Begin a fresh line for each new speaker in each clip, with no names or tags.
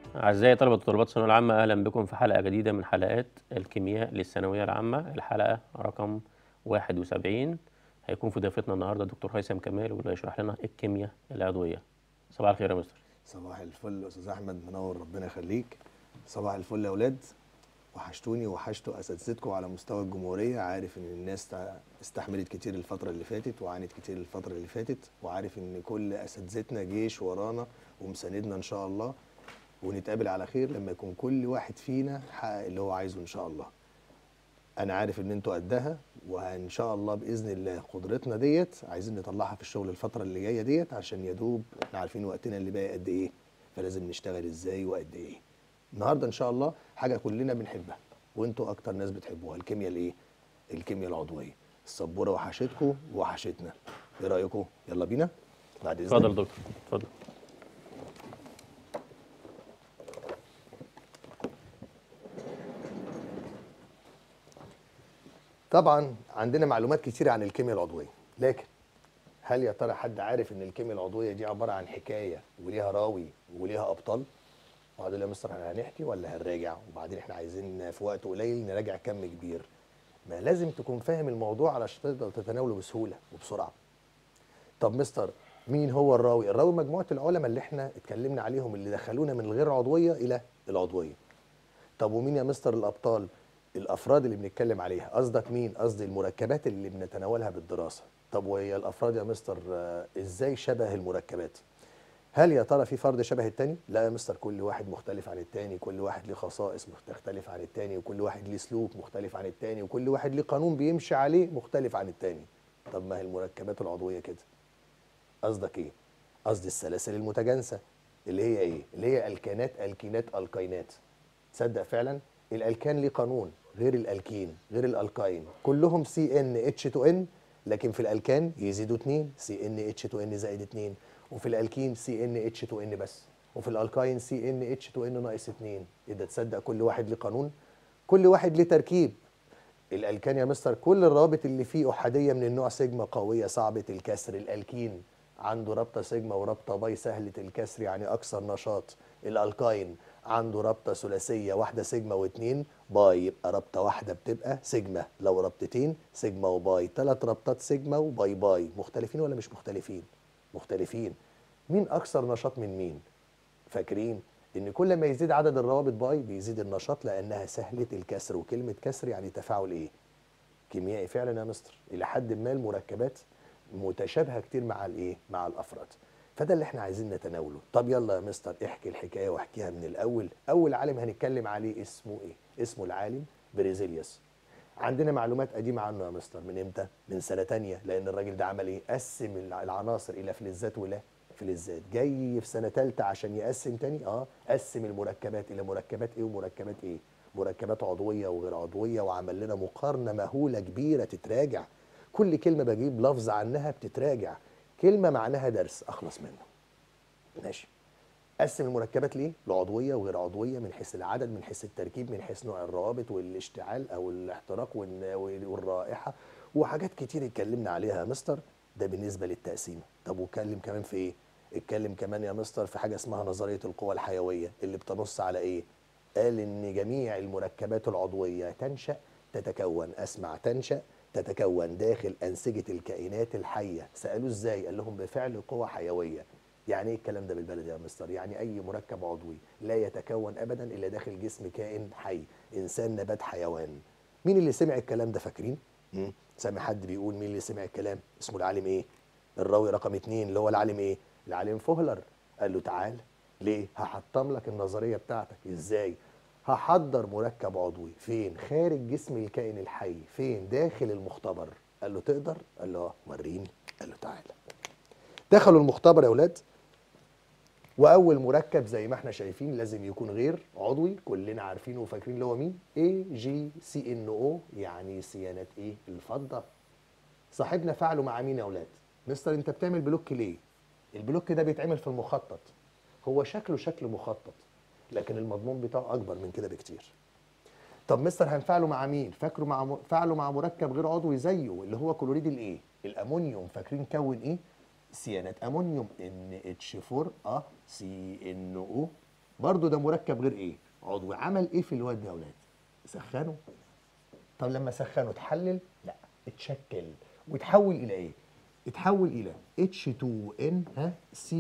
أعزائي طلبة وطلبات الثانوية العامة أهلا بكم في حلقة جديدة من حلقات الكيمياء للثانوية العامة الحلقة رقم 71 هيكون في ضيفتنا النهاردة دكتور هيثم كمال واللي هيشرح لنا الكيمياء العضوية صباح الخير يا مستر
صباح الفل استاذ احمد منور ربنا يخليك صباح الفل يا اولاد وحشتوني وحشتوا اساتذتكم على مستوى الجمهوريه عارف ان الناس تع- استحملت كتير الفتره اللي فاتت وعانت كتير الفتره اللي فاتت وعارف ان كل اساتذتنا جيش ورانا ومساندنا ان شاء الله ونتقابل على خير لما يكون كل واحد فينا حقق اللي هو عايزه ان شاء الله انا عارف ان انتوا قدها وان شاء الله باذن الله قدرتنا ديت عايزين نطلعها في الشغل الفتره اللي جايه ديت عشان يدوب احنا عارفين وقتنا اللي باقي قد ايه فلازم نشتغل ازاي وقد ايه النهارده ان شاء الله حاجه كلنا بنحبها وانتوا اكتر ناس بتحبوها الكيمياء الايه الكيمياء العضويه السبوره وحشتكم وحشتنا ايه رايكم يلا بينا بعد اذنك
اتفضل يا دكتور اتفضل
طبعا عندنا معلومات كتير عن الكيمياء العضويه لكن هل يا ترى حد عارف ان الكيمياء العضويه دي عباره عن حكايه وليها راوي وليها ابطال وهقول يا مستر احنا هنحكي ولا هنراجع وبعدين احنا عايزين في وقت قليل نراجع كم كبير ما لازم تكون فاهم الموضوع علشان تقدر تتناوله بسهوله وبسرعه طب مستر مين هو الراوي الراوي مجموعه العلماء اللي احنا اتكلمنا عليهم اللي دخلونا من الغير عضويه الى العضويه طب ومين يا مستر الابطال الافراد اللي بنتكلم عليها قصدك مين قصدي المركبات اللي بنتناولها بالدراسه طب وهي الافراد يا مستر آه، ازاي شبه المركبات هل يا ترى في فرد شبه التاني لا يا مستر كل واحد مختلف عن التاني كل واحد ليه خصائص مختلف عن التاني وكل واحد ليه سلوك مختلف عن التاني وكل واحد ليه قانون بيمشي عليه مختلف عن التاني طب ما هي المركبات العضويه كده قصدك ايه قصدي السلاسل المتجانسه اللي هي ايه اللي هي الكانات الكينات الكاينات تصدق فعلا الالكان ليه قانون غير الالكين غير الالكاين كلهم سي ان اتش 2 ان لكن في الالكان يزيدوا 2 سي ان اتش 2 ان زائد 2 وفي الالكين سي ان اتش 2 ان بس وفي الالكاين سي ان اتش 2 ان ناقص 2 ايه ده تصدق كل واحد ليه قانون كل واحد ليه تركيب الالكان يا مستر كل الروابط اللي فيه احاديه من النوع سيجما قويه صعبه الكسر الالكين عنده رابطه سيجما ورابطه باي سهله الكسر يعني اكثر نشاط الالكاين عنده رابطه ثلاثيه واحده سيجما واثنين باي يبقى رابطه واحده بتبقى سيجما لو رابطتين سيجما وباي ثلاث رابطات سيجما وباي باي مختلفين ولا مش مختلفين مختلفين مين اكثر نشاط من مين فاكرين ان كل ما يزيد عدد الروابط باي بيزيد النشاط لانها سهله الكسر وكلمه كسر يعني تفاعل ايه كيميائي فعلا يا مستر الى حد ما المركبات متشابهه كتير مع الايه مع الافراد فده اللي احنا عايزين نتناوله طب يلا يا مستر احكي الحكايه واحكيها من الاول اول عالم هنتكلم عليه اسمه ايه اسمه العالم بريزيليوس عندنا معلومات قديمه عنه يا مستر من امتى من سنه تانية لان الراجل ده عمل ايه قسم الع- العناصر الى فلزات ولا فلزات جاي في سنه ثالثه عشان يقسم تاني اه قسم المركبات الى مركبات ايه ومركبات ايه مركبات عضويه وغير عضويه وعمل لنا مقارنه مهوله كبيره تتراجع كل كلمه بجيب لفظ عنها بتتراجع كلمه معناها درس اخلص منه ماشي قسم المركبات ليه؟ لعضويه وغير عضويه من حيث العدد من حيث التركيب من حيث نوع الروابط والاشتعال او الاحتراق والن- والرائحه وحاجات كتير اتكلمنا عليها يا مستر ده بالنسبه للتقسيمه طب واتكلم كمان في ايه؟ اتكلم كمان يا مستر في حاجه اسمها نظريه القوى الحيويه اللي بتنص على ايه؟ قال ان جميع المركبات العضويه تنشا تتكون اسمع تنشا تتكون داخل انسجه الكائنات الحيه سالوه ازاي؟ قال لهم بفعل قوى حيويه يعني ايه الكلام ده بالبلدي يا مستر يعني اي مركب عضوي لا يتكون ابدا الا داخل جسم كائن حي انسان نبات حيوان مين اللي سمع الكلام ده فاكرين مم؟ سامع حد بيقول مين اللي سمع الكلام اسمه العالم ايه الراوي رقم اتنين اللي هو العالم ايه العالم فوهلر قال له تعال ليه هحطم لك النظريه بتاعتك ازاي هحضر مركب عضوي فين خارج جسم الكائن الحي فين داخل المختبر قال له تقدر قال له اه وريني قال له تعال دخلوا المختبر يا اولاد واول مركب زي ما احنا شايفين لازم يكون غير عضوي كلنا عارفينه وفاكرين اللي هو مين اي جي سي ان او يعني صيانات ايه الفضه صاحبنا فعله مع مين يا اولاد مستر انت بتعمل بلوك ليه البلوك ده بيتعمل في المخطط هو شكله شكل مخطط لكن المضمون بتاعه اكبر من كده بكتير طب مستر هنفعله مع مين فاكره مع م... فعله مع مركب غير عضوي زيه اللي هو كلوريد الايه الامونيوم فاكرين كون ايه سيانات امونيوم ان اتش 4 اه سي ان او برضو ده مركب غير ايه عضوي عمل ايه في الواد ده يا اولاد سخنه طب لما سخنه اتحلل لا اتشكل وتحول الى ايه اتحول الى H2N ها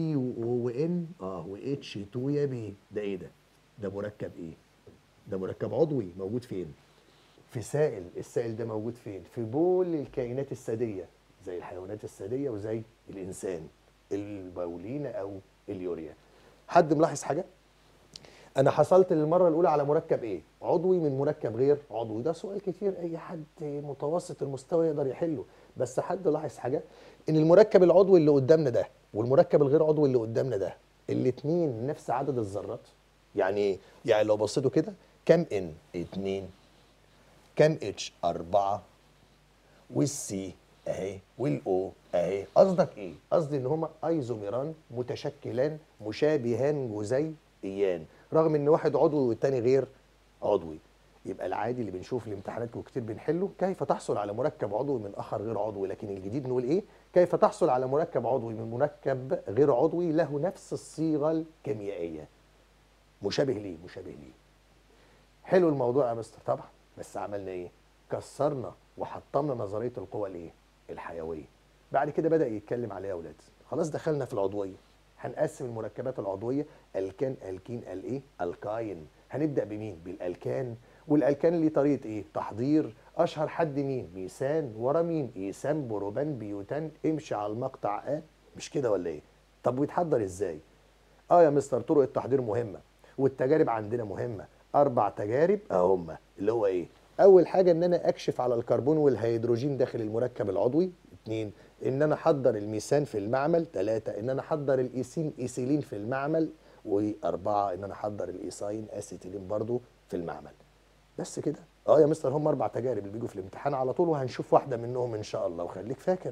CON اه و H2 يا بيه ده ايه ده ده مركب ايه ده مركب عضوي موجود فين في سائل السائل ده موجود فين في بول الكائنات الثديه زي الحيوانات الثديه وزي الانسان البولين او اليوريا حد ملاحظ حاجه انا حصلت للمره الاولى على مركب ايه عضوي من مركب غير عضوي ده سؤال كتير اي حد متوسط المستوى يقدر يحله بس حد لاحظ حاجه ان المركب العضوي اللي قدامنا ده والمركب الغير عضوي اللي قدامنا ده الاثنين نفس عدد الذرات يعني ايه يعني لو بصيتوا كده كم ان اتنين كم اتش اربعة والسي اهي والاو اهي قصدك ايه قصدي ان هما ايزوميران متشكلان مشابهان جزيئيان رغم ان واحد عضوي والتاني غير عضوي يبقى العادي اللي بنشوف في الامتحانات وكتير بنحله كيف تحصل على مركب عضوي من اخر غير عضوي لكن الجديد نقول ايه كيف تحصل على مركب عضوي من مركب غير عضوي له نفس الصيغه الكيميائيه مشابه ليه مشابه ليه حلو الموضوع يا مستر طبعا بس عملنا ايه كسرنا وحطمنا نظريه القوى الايه الحيويه بعد كده بدا يتكلم عليها يا اولاد خلاص دخلنا في العضويه هنقسم المركبات العضويه الكان الكين الايه الكاين هنبدا بمين بالالكان والالكان اللي طريقه ايه تحضير اشهر حد مين ميثان ورا مين ايثان بروبان بيوتان امشي على المقطع اه مش كده ولا ايه طب ويتحضر ازاي اه يا مستر طرق التحضير مهمه والتجارب عندنا مهمه اربع تجارب اهم اللي هو ايه اول حاجه ان انا اكشف على الكربون والهيدروجين داخل المركب العضوي اتنين ان انا احضر الميثان في المعمل ثلاثة ان انا احضر الايثين ايثيلين في المعمل واربعة ان انا احضر الايثاين اسيتيلين برضو في المعمل بس كده اه يا مستر هم اربع تجارب اللي بيجوا في الامتحان على طول وهنشوف واحده منهم ان شاء الله وخليك فاكر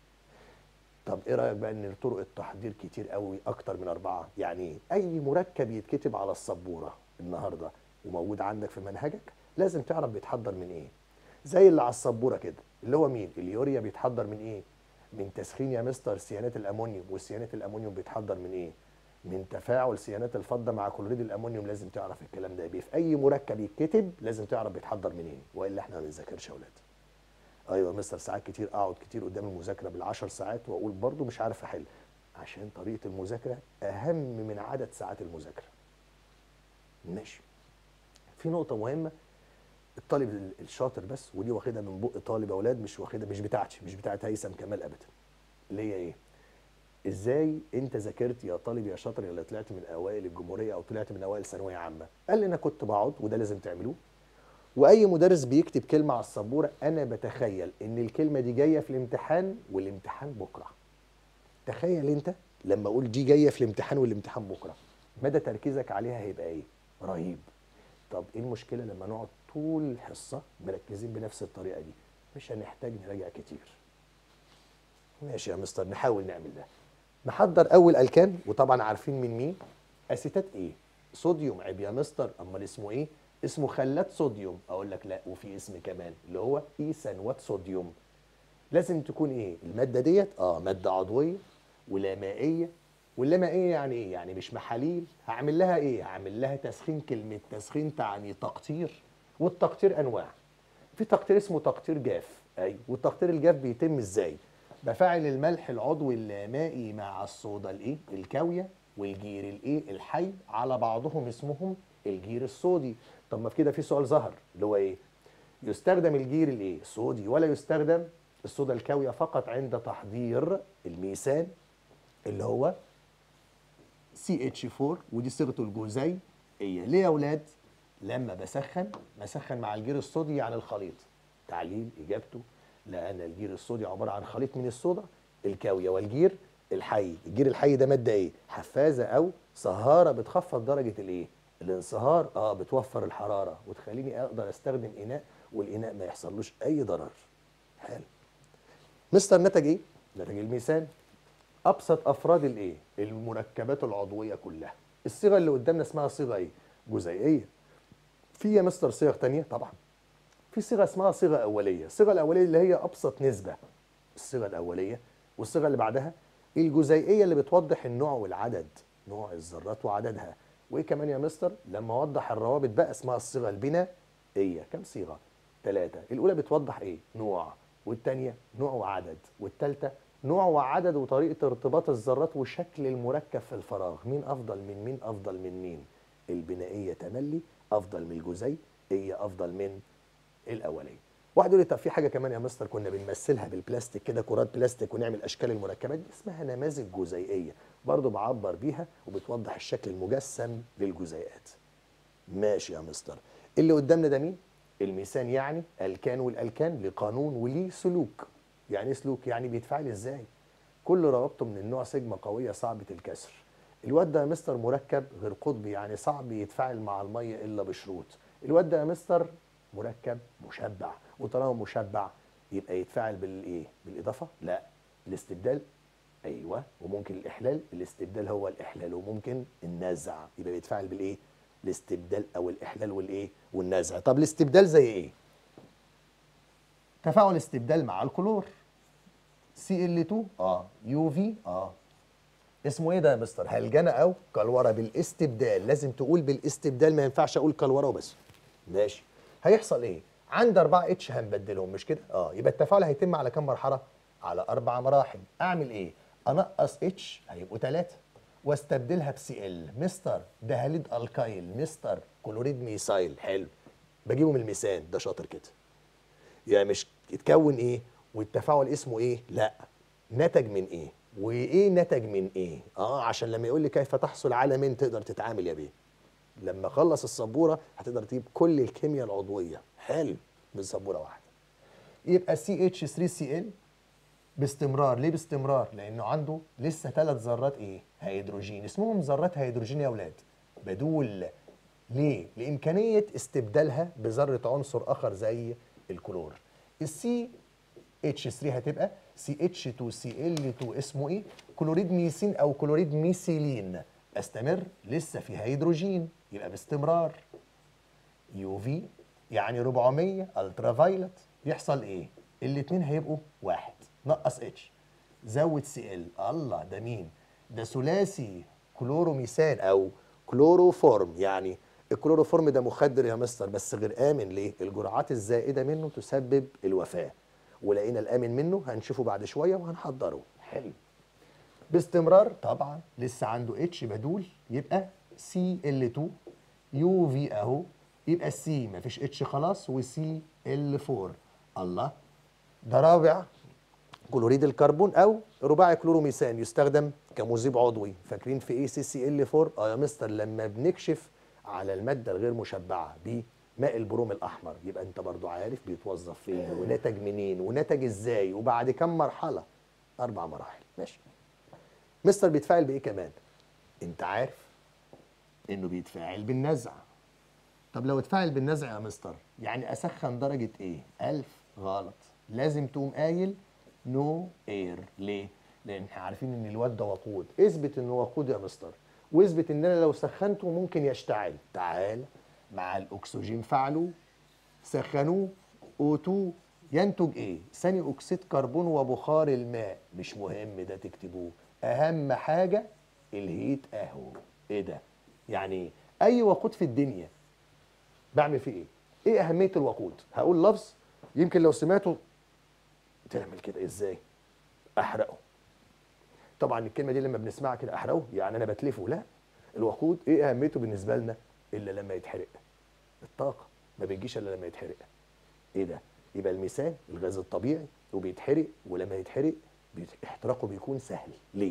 طب ايه رايك بقى ان طرق التحضير كتير قوي اكتر من اربعه يعني إيه؟ اي مركب يتكتب على السبوره النهارده وموجود عندك في منهجك لازم تعرف بيتحضر من ايه زي اللي على السبوره كده اللي هو مين اليوريا بيتحضر من ايه من تسخين يا مستر سيانات الامونيوم والسيانات الامونيوم بيتحضر من ايه من تفاعل سيانات الفضه مع كلوريد الامونيوم لازم تعرف الكلام ده بيه في اي مركب يتكتب لازم تعرف بيتحضر منين إيه؟ والا احنا ما بنذاكرش يا اولاد ايوه يا مستر ساعات كتير اقعد كتير قدام المذاكره بالعشر ساعات واقول برضو مش عارف احل عشان طريقه المذاكره اهم من عدد ساعات المذاكره ماشي في نقطه مهمه الطالب ال- الشاطر بس ودي واخدها من بق طالب اولاد مش واخدها مش بتاعتي مش بتاعت هيثم كمال ابدا اللي هي ايه ازاي انت ذاكرت يا طالب يا شاطر اللي طلعت من اوائل الجمهوريه او طلعت من اوائل ثانويه عامه قال لي انا كنت بقعد وده لازم تعملوه واي مدرس بيكتب كلمه على السبوره انا بتخيل ان الكلمه دي جايه في الامتحان والامتحان بكره تخيل انت لما اقول دي جايه في الامتحان والامتحان بكره مدى تركيزك عليها هيبقى ايه رهيب طب ايه المشكله لما نقعد طول الحصه مركزين بنفس الطريقه دي مش هنحتاج نراجع كتير ماشي يا مستر نحاول نعمل ده نحضر اول الكان وطبعا عارفين من مين اسيتات ايه صوديوم عيب يا مستر امال اسمه ايه اسمه خلات صوديوم اقول لك لا وفي اسم كمان اللي هو ايثانوات صوديوم لازم تكون ايه الماده ديت اه ماده عضويه ولا مائيه واللا مائيه يعني ايه يعني مش محاليل هعمل لها ايه هعمل لها تسخين كلمه تسخين تعني تقطير والتقطير انواع في تقطير اسمه تقطير جاف ايوه والتقطير الجاف بيتم ازاي بفعل الملح العضوي اللامائي مع الصودا الايه الكاويه والجير الايه الحي على بعضهم اسمهم الجير الصودي طب ما في كده في سؤال ظهر اللي هو ايه يستخدم الجير الايه الصودي ولا يستخدم الصودا الكاويه فقط عند تحضير الميثان اللي هو سي اتش 4 ودي صيغته الجزيئيه ليه يا اولاد لما بسخن بسخن مع الجير الصودي يعني الخليط تعليل اجابته لان الجير الصودي عباره عن خليط من الصودا الكاويه والجير الحي الجير الحي ده ماده ايه حفازه او صهاره بتخفض درجه الايه الانصهار اه بتوفر الحراره وتخليني اقدر استخدم اناء والاناء ما يحصلوش اي ضرر حلو مستر نتج ايه نتج الميثان ابسط افراد الايه المركبات العضويه كلها الصيغه اللي قدامنا اسمها صيغه ايه جزيئيه في يا مستر صيغ تانية طبعا في صيغه اسمها صيغه اوليه الصيغه الاوليه اللي هي ابسط نسبه الصيغه الاوليه والصيغه اللي بعدها الجزيئيه اللي بتوضح النوع والعدد نوع الذرات وعددها وايه كمان يا مستر لما اوضح الروابط بقى اسمها الصيغه البنائيه كم صيغه ثلاثه الاولى بتوضح ايه نوع والثانيه نوع وعدد والثالثه نوع وعدد وطريقه ارتباط الذرات وشكل المركب في الفراغ مين افضل من مين افضل من مين البنائيه تملي افضل من الجزيئيه افضل من الاوليه واحد يقول لي طب في حاجه كمان يا مستر كنا بنمثلها بالبلاستيك كده كرات بلاستيك ونعمل اشكال المركبات دي اسمها نماذج جزيئيه برضو بعبر بيها وبتوضح الشكل المجسم للجزيئات ماشي يا مستر اللي قدامنا ده مين الميزان يعني الكان والالكان لقانون وليه سلوك يعني ايه سلوك يعني بيتفاعل ازاي كل روابطه من النوع سيجما قويه صعبه الكسر الواد ده يا مستر مركب غير قطبي يعني صعب يتفاعل مع الميه الا بشروط الواد ده يا مستر مركب مشبع وطالما مشبع يبقى يتفاعل بالايه بالاضافه لا الاستبدال ايوه وممكن الاحلال الاستبدال هو الاحلال وممكن النزع يبقى بيتفاعل بالايه الاستبدال او الاحلال والايه والنزع طب الاستبدال زي ايه تفاعل استبدال مع الكلور Cl2 اه يو في اه اسمه ايه ده يا مستر هلجنه او كلوره بالاستبدال لازم تقول بالاستبدال ما ينفعش اقول كلوره وبس ماشي هيحصل ايه عند 4 اتش هنبدلهم مش كده اه يبقى التفاعل هيتم على كام مرحله على اربع مراحل اعمل ايه انقص اتش هيبقوا ثلاثه واستبدلها بسي ال مستر ده هاليد الكايل مستر كلوريد ميثايل حلو بجيبه من الميثان ده شاطر كده يعني مش اتكون ايه والتفاعل اسمه ايه لا نتج من ايه وايه نتج من ايه اه عشان لما يقول لي كيف تحصل على من تقدر تتعامل يا بيه لما اخلص السبوره هتقدر تجيب كل الكيمياء العضويه حلو من سبوره واحده يبقى سي اتش 3 سي ال باستمرار ليه باستمرار لانه عنده لسه ثلاث ذرات ايه هيدروجين اسمهم ذرات هيدروجين يا اولاد بدول ليه لامكانيه استبدالها بذره عنصر اخر زي الكلور السي اتش 3 هتبقى سي اتش 2 سي ال 2 اسمه ايه كلوريد ميثين او كلوريد ميثيلين استمر لسه في هيدروجين يبقى باستمرار يو في يعني 400 الترا فايلت يحصل ايه الاثنين هيبقوا واحد نقص اتش زود سي ال الله ده مين ده ثلاثي كلوروميثان او كلوروفورم يعني الكلوروفورم ده مخدر يا مستر بس غير امن ليه الجرعات الزائده منه تسبب الوفاه ولقينا الامن منه هنشوفه بعد شويه وهنحضره حلو باستمرار طبعا لسه عنده اتش بدول يبقى سي ال 2 يو في اهو يبقى السي مفيش اتش خلاص وسي ال 4 الله ده رابع كلوريد الكربون او رباعي كلوروميثان يستخدم كمذيب عضوي فاكرين في اي سي سي ال 4 اه يا مستر لما بنكشف على الماده الغير مشبعه بماء البروم الاحمر يبقى انت برضو عارف بيتوظف فين ونتج منين ونتج ازاي وبعد كم مرحله اربع مراحل ماشي مستر بيتفاعل بايه كمان انت عارف انه بيتفاعل بالنزع طب لو اتفاعل بالنزع يا مستر يعني اسخن درجه ايه 1000 غلط لازم تقوم قايل نو اير ليه لان احنا عارفين ان الواد ده وقود اثبت انه وقود يا مستر واثبت ان انا لو سخنته ممكن يشتعل تعال مع الاكسجين فعلوا سخنوه O2 ينتج ايه ثاني اكسيد كربون وبخار الماء مش مهم ده تكتبوه اهم حاجه الهيت اهو ايه ده يعني إيه؟ اي وقود في الدنيا بعمل فيه ايه ايه اهميه الوقود هقول لفظ يمكن لو سمعته تعمل كده ازاي احرقه طبعا الكلمه دي لما بنسمعها كده احرقه يعني انا بتلفه لا الوقود ايه اهميته بالنسبه لنا الا لما يتحرق الطاقه ما بتجيش الا لما يتحرق ايه ده يبقى الميثان الغاز الطبيعي وبيتحرق ولما يتحرق بيت- احتراقه بيكون سهل ليه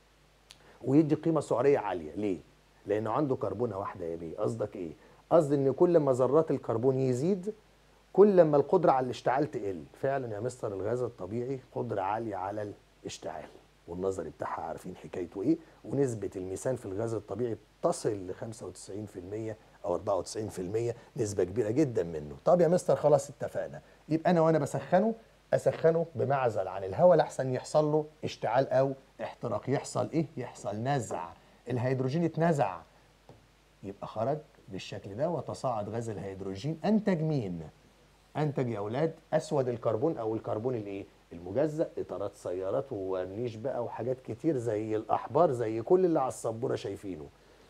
ويدي قيمه سعريه عاليه ليه لانه عنده كربونه واحده يا بيه قصدك ايه قصدي ان كل ما ذرات الكربون يزيد كل ما القدره على الاشتعال تقل فعلا يا مستر الغاز الطبيعي قدره عاليه على الاشتعال والنظري بتاعها عارفين حكايته ايه ونسبه الميثان في الغاز الطبيعي تصل ل 95% او 94% نسبه كبيره جدا منه طب يا مستر خلاص اتفقنا يبقى انا وانا بسخنه اسخنه بمعزل عن الهواء لاحسن يحصل له اشتعال او احتراق يحصل ايه يحصل نزع الهيدروجين اتنزع يبقى خرج بالشكل ده وتصاعد غاز الهيدروجين انتج مين انتج يا اولاد اسود الكربون او الكربون الايه المجزأ اطارات سيارات وورنيش بقى وحاجات كتير زي الاحبار زي كل اللي على السبوره شايفينه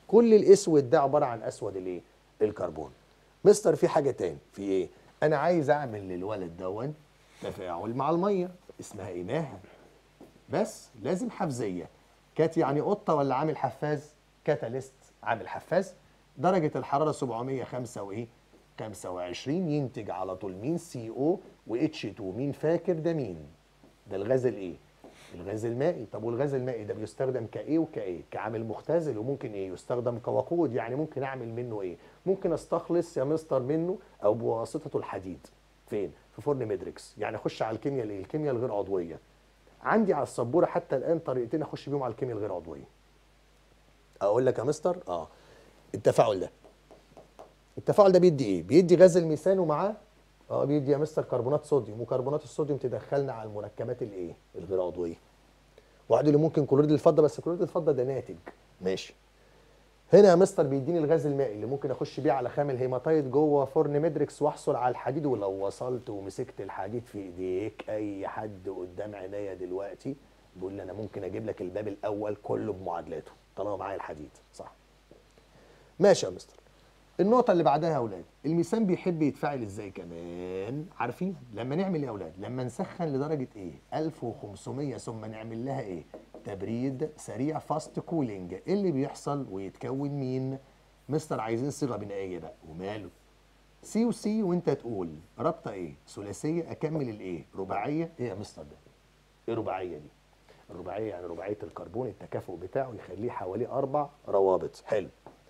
كل الاسود ده عباره عن اسود الايه الكربون مستر في حاجه تاني في ايه انا عايز اعمل للولد دون تفاعل مع الميه اسمها ايه ماها بس لازم حفزيه كات يعني قطه ولا عامل حفاز كاتاليست عامل حفاز درجه الحراره 705 وايه 25 ينتج على طول مين سي او واتش 2 مين فاكر ده مين ده الغاز الايه الغاز المائي طب والغاز المائي ده بيستخدم كايه وكايه كعامل مختزل وممكن ايه يستخدم كوقود يعني ممكن اعمل منه ايه ممكن استخلص يا مستر منه او بواسطته الحديد فين في فرن ميدريكس يعني اخش على الكيمياء الايه الكيمياء الغير عضويه عندي على السبوره حتى الان طريقتين اخش بيهم على الكيمياء الغير عضويه اقول لك يا مستر اه التفاعل ده التفاعل ده بيدي ايه بيدي غاز الميثان ومعاه اه بيدي يا مستر كربونات صوديوم وكربونات الصوديوم تدخلنا على المركبات الايه الغير عضويه واحد اللي ممكن كلوريد الفضه بس كلوريد الفضه ده ناتج ماشي هنا يا مستر بيديني الغاز المائي اللي ممكن اخش بيه على خام الهيماتايت جوه فرن ميدريكس واحصل على الحديد ولو وصلت ومسكت الحديد في ايديك اي حد قدام عينيا دلوقتي بيقول لي انا ممكن اجيب لك الباب الاول كله بمعادلاته طالما معايا الحديد صح ماشي يا مستر النقطة اللي بعدها يا أولاد الميثان بيحب يتفاعل إزاي كمان عارفين لما نعمل إيه يا أولاد لما نسخن لدرجة إيه 1500 ثم نعمل لها إيه تبريد سريع فاست كولينج إيه اللي بيحصل ويتكون مين مستر عايزين صيغة بنائية بقى وماله سي وسي وانت تقول رابطة ايه ثلاثية اكمل الايه رباعية ايه يا مستر ده ايه رباعية دي الرباعية يعني رباعية الكربون التكافؤ بتاعه يخليه حواليه اربع روابط حلو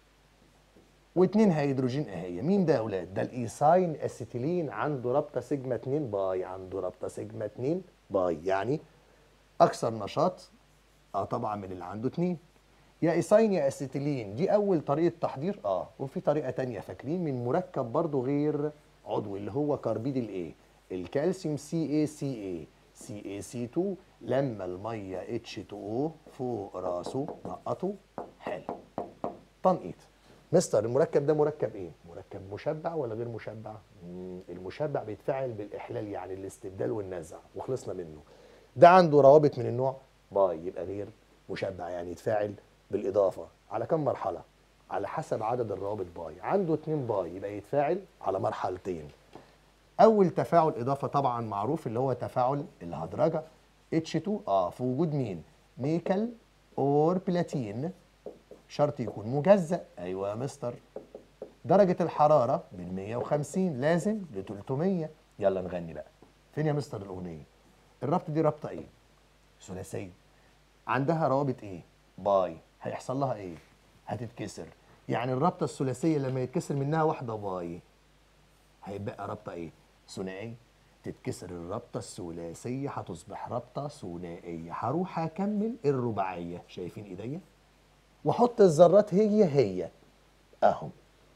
واثنين هيدروجين اهي مين ده يا اولاد ده الايثاين اسيتيلين عنده رابطه سيجما 2 باي عنده رابطه سيجما 2 باي يعني اكثر نشاط اه طبعا من اللي عنده 2 يا ايثاين يا اسيتيلين دي اول طريقه تحضير اه وفي طريقه تانية فاكرين من مركب برضو غير عضوي اللي هو كربيد الايه الكالسيوم سي اي سي اي سي اي سي 2 لما الميه اتش 2 او فوق راسه نقطه حلو تنقيط مستر المركب ده مركب ايه؟ مركب مشبع ولا غير مشبع؟ مم، المشبع بيتفاعل بالاحلال يعني الاستبدال والنزع وخلصنا منه. ده عنده روابط من النوع باي يبقى غير مشبع يعني يتفاعل بالاضافه على كم مرحله؟ على حسب عدد الروابط باي، عنده 2 باي يبقى يتفاعل على مرحلتين. اول تفاعل اضافه طبعا معروف اللي هو تفاعل الهدرجه H2 اه في وجود مين؟ نيكل اور بلاتين شرط يكون مجزأ ايوه يا مستر درجة الحرارة من 150 لازم ل 300 يلا نغني بقى فين يا مستر الأغنية الربط دي رابطة ايه ثلاثية عندها روابط ايه باي هيحصل لها ايه هتتكسر يعني الرابطة الثلاثية لما يتكسر منها واحدة باي هيبقى رابطة ايه ثنائية تتكسر الرابطة الثلاثية هتصبح رابطة ثنائية هروح أكمل الرباعية شايفين إيديا واحط الذرات هي هي اهو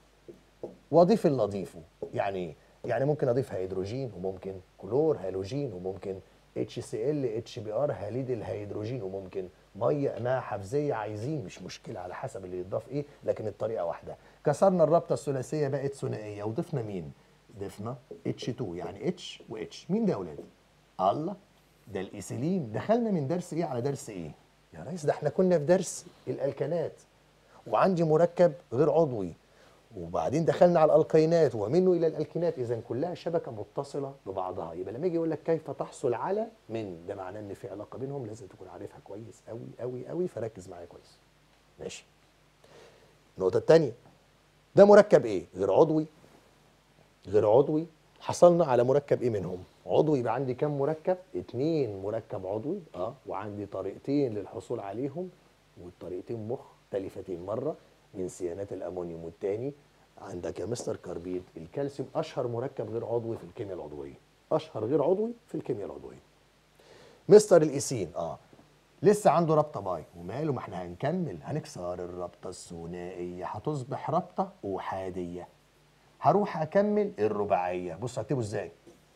واضيف اللي اضيفه يعني ايه يعني ممكن اضيف هيدروجين وممكن كلور هالوجين وممكن اتش سي ال اتش بي ار هاليد الهيدروجين وممكن ميه ماء حفزيه عايزين مش مشكله على حسب اللي يضاف ايه لكن الطريقه واحده كسرنا الرابطه الثلاثيه بقت ثنائيه وضفنا مين ضفنا اتش 2 يعني اتش واتش مين ده يا اولاد الله ده الايثيلين دخلنا من درس ايه على درس ايه يا ريس ده احنا كنا في درس الالكانات وعندي مركب غير عضوي وبعدين دخلنا على الالقينات ومنه الى الالكينات اذا كلها شبكه متصله ببعضها يبقى لما يجي يقول لك كيف تحصل على من ده معناه ان في علاقه بينهم لازم تكون عارفها كويس قوي قوي قوي فركز معايا كويس ماشي النقطه الثانيه ده مركب ايه غير عضوي غير عضوي حصلنا على مركب ايه منهم عضوي يبقى عندي كم مركب اتنين مركب عضوي اه وعندي طريقتين للحصول عليهم والطريقتين مختلفتين مره من سيانات الامونيوم والتاني عندك يا مستر كاربيد الكالسيوم اشهر مركب غير عضوي في الكيمياء العضويه اشهر غير عضوي في الكيمياء العضويه مستر الايسين اه لسه عنده رابطه باي وماله ما احنا هنكمل هنكسر الرابطه الثنائيه هتصبح رابطه احاديه هروح اكمل الرباعيه بص هكتبه ازاي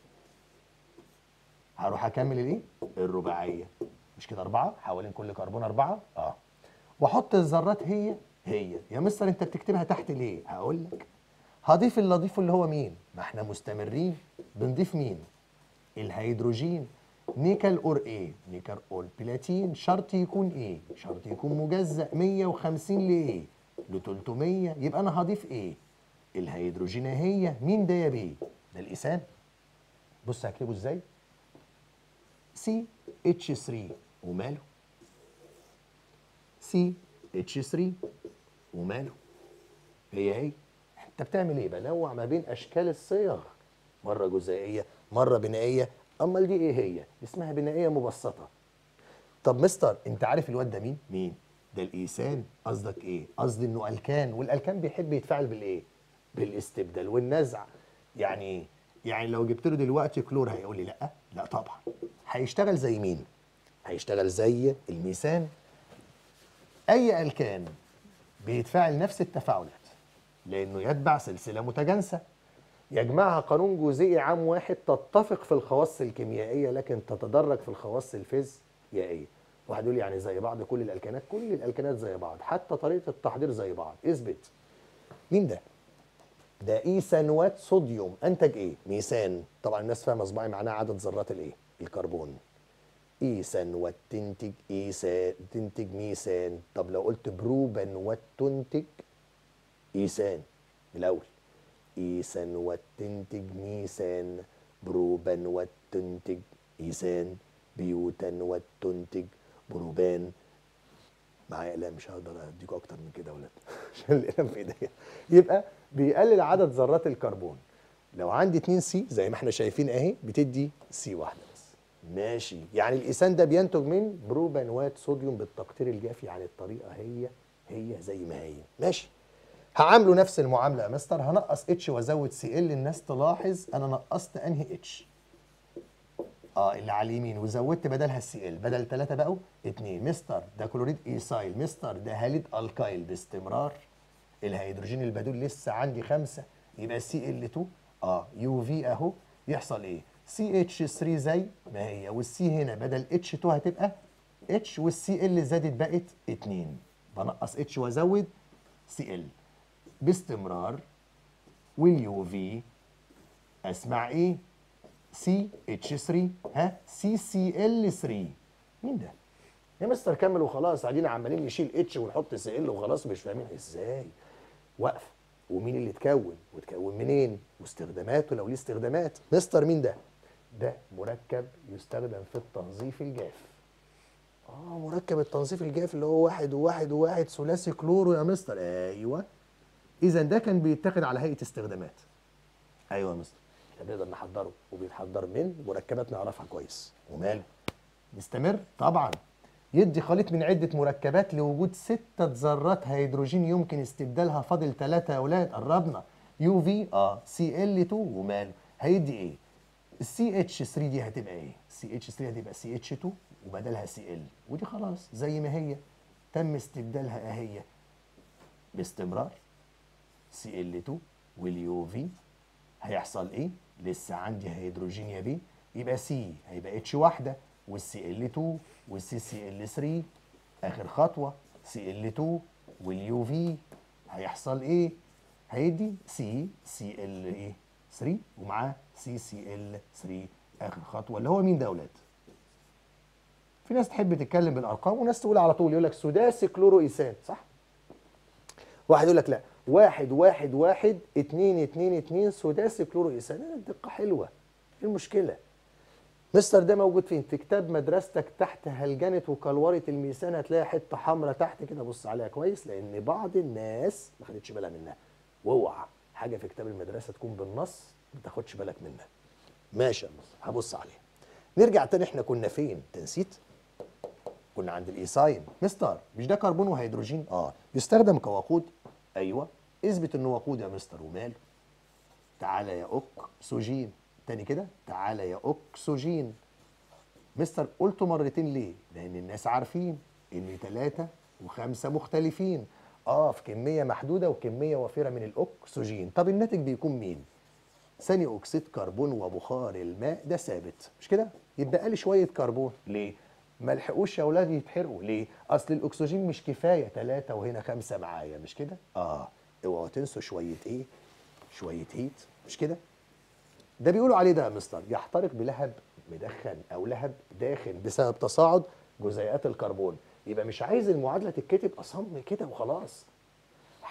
هروح اكمل الايه الرباعيه مش كده اربعه حوالين كل كربون اربعه اه واحط الذرات هي هي يا مستر انت بتكتبها تحت ليه هقول لك هضيف اللي اضيفه اللي هو مين ما احنا مستمرين بنضيف مين الهيدروجين نيكل اور ايه نيكل اور بلاتين شرط يكون ايه شرط يكون مجزأ 150 لايه ل 300 يبقى انا هضيف ايه الهيدروجينيه مين ده يا بيه ده الايثان بص هكتبه ازاي سي اتش 3 وماله سي اتش 3 وماله هي هي انت بتعمل ايه بنوع ما بين اشكال الصيغ مره جزيئيه مره بنائيه امال دي ايه هي اسمها بنائيه مبسطه طب مستر انت عارف الواد ده مين مين ده الايثان قصدك ايه قصدي انه الكان والالكان بيحب يتفاعل بالايه بالاستبدال والنزع يعني ايه يعني لو جبت له دلوقتي كلور هيقول لي لا لا طبعا هيشتغل زي مين هيشتغل زي الميثان اي الكان بيتفاعل نفس التفاعلات لانه يتبع سلسله متجانسه يجمعها قانون جزيئي عام واحد تتفق في الخواص الكيميائيه لكن تتدرج في الخواص الفيزيائيه واحد يقول لي يعني زي بعض كل الالكانات كل الالكانات زي بعض حتى طريقه التحضير زي بعض اثبت مين ده ده ايثانوات صوديوم انتج ايه ميثان طبعا الناس فاهمه صباعي معناها عدد ذرات الايه الكربون ايثانوات تنتج ايثان تنتج ميثان طب لو قلت بروبانوات تنتج ايثان من الاول ايثانوات تنتج ميثان بروبانوات تنتج ايثان بيوتانوات تنتج بروبان معايا اقلام مش هقدر اديكوا اكتر من كده يا ولاد عشان الاقلام في ايديا يبقى بيقلل عدد ذرات الكربون لو عندي 2 سي زي ما احنا شايفين اهي بتدي سي واحده بس ماشي يعني الايثان ده بينتج من بروبانوات صوديوم بالتقطير الجافي يعني الطريقه هي هي زي ما هي ماشي هعامله نفس المعامله يا مستر هنقص اتش وازود سي ال الناس تلاحظ انا نقصت انهي اتش اه اللي على اليمين وزودت بدلها السي ال بدل ثلاثة بقوا اتنين مستر ده كلوريد ايسايل مستر ده هاليد الكايل باستمرار الهيدروجين البدول لسه عندي خمسة يبقى سي ال 2 اه يو في اهو يحصل ايه سي اتش 3 زي ما هي والسي هنا بدل اتش 2 هتبقى اتش والسي ال زادت بقت 2 بنقص اتش وازود سي ال باستمرار واليو في اسمع ايه سي اتش 3 ها سي سي ال 3 مين ده يا مستر كمل وخلاص قاعدين عمالين نشيل اتش ونحط سي ال وخلاص مش فاهمين ازاي واقفه ومين اللي اتكون وتكون منين واستخداماته لو ليه استخدامات مستر مين ده ده مركب يستخدم في التنظيف الجاف اه مركب التنظيف الجاف اللي هو واحد وواحد وواحد ثلاثي كلورو يا مستر ايوه اذا ده كان بيتاخد على هيئه استخدامات ايوه يا مستر احنا بنقدر نحضره وبيتحضر من مركبات نعرفها كويس وماله نستمر طبعا يدي خليط من عدة مركبات لوجود ستة ذرات هيدروجين يمكن استبدالها فاضل ثلاثة يا أولاد قربنا يو في اه سي ال 2 وماله هيدي إيه؟ السي اتش 3 دي هتبقى إيه؟ سي اتش 3 هتبقى سي اتش 2 وبدلها سي ال ودي خلاص زي ما هي تم استبدالها أهي باستمرار سي ال 2 واليو في هيحصل ايه؟ لسه عندي هيدروجين يا بي يبقى سي هيبقى اتش واحده والسي ال 2 والسي سي ال 3 اخر خطوه سي ال 2 واليو في هيحصل ايه؟ هيدي سي سي ال ايه؟ 3 ومعاه سي سي ال 3 اخر خطوه اللي هو مين ده يا اولاد؟ في ناس تحب تتكلم بالارقام وناس تقول على طول يقول لك سداسي كلورو ايثان صح؟ واحد يقول لك لا واحد واحد واحد اتنين اتنين اتنين سداسي كلورو ايثان الدقة حلوة ايه المشكلة؟ مستر ده موجود فين؟ في كتاب مدرستك تحت هلجنة وكلورة الميثان هتلاقي حتة حمراء تحت كده بص عليها كويس لأن بعض الناس ما خدتش بالها منها واوعى حاجة في كتاب المدرسة تكون بالنص ما تاخدش بالك منها ماشي يا مستر هبص عليها نرجع تاني احنا كنا فين؟ انت نسيت؟ كنا عند الايثاين مستر مش ده كربون وهيدروجين اه يستخدم كوقود ايوه اثبت انه وقود يا مستر وماله تعالى يا اكسجين تاني كده تعالى يا اكسجين مستر قلته مرتين ليه لان الناس عارفين ان ثلاثة وخمسة مختلفين اه في كمية محدودة وكمية وفيرة من الاكسجين طب الناتج بيكون مين ثاني اكسيد كربون وبخار الماء ده ثابت مش كده يبقى لي شويه كربون ليه ما لحقوش يا اولاد يتحرقوا ليه اصل الاكسجين مش كفايه ثلاثة وهنا خمسة معايا مش كده اه اوعوا تنسوا شويه ايه شويه هيت مش كده ده بيقولوا عليه ده يا مستر يحترق بلهب مدخن او لهب داخن بسبب تصاعد جزيئات الكربون يبقى مش عايز المعادله تتكتب اصم كده وخلاص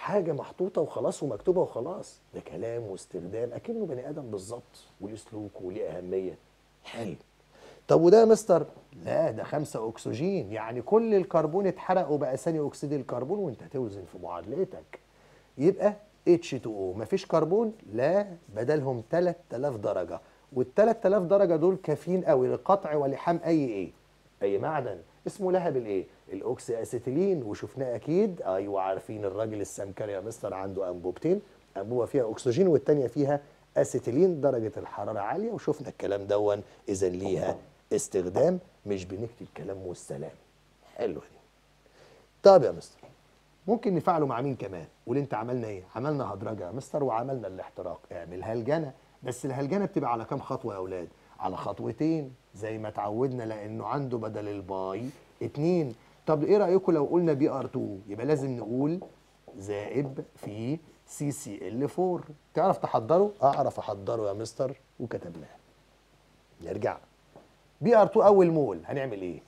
حاجه محطوطه وخلاص ومكتوبه وخلاص ده كلام واستخدام اكنه بني ادم بالظبط وليه سلوك وليه اهميه حلو طب وده يا مستر لا ده خمسة أكسجين يعني كل الكربون اتحرق وبقى ثاني أكسيد الكربون وأنت توزن في معادلتك يبقى H2O مفيش كربون لا بدلهم 3000 درجة وال 3000 درجة دول كافيين قوي لقطع ولحام أي إيه؟ أي معدن اسمه لهب الإيه؟ الأوكسي أسيتيلين وشفناه أكيد أيوه عارفين الراجل السمكري يا مستر عنده أنبوبتين أنبوبة فيها أكسجين والتانية فيها أسيتيلين درجة الحرارة عالية وشفنا الكلام دون إذا ليها استخدام مش بنكتب كلام والسلام حلوة دي طب يا مستر ممكن نفعله مع مين كمان قول انت عملنا ايه عملنا هدرجه يا مستر وعملنا الاحتراق اعمل هلجنه بس الهلجنه بتبقى على كام خطوه يا اولاد على خطوتين زي ما اتعودنا لانه عنده بدل الباي اتنين طب ايه رايكم لو قلنا بي ار 2 يبقى لازم نقول زائب في سي سي ال 4 تعرف تحضره اعرف احضره يا مستر وكتبناه نرجع بي ار 2 اول مول هنعمل ايه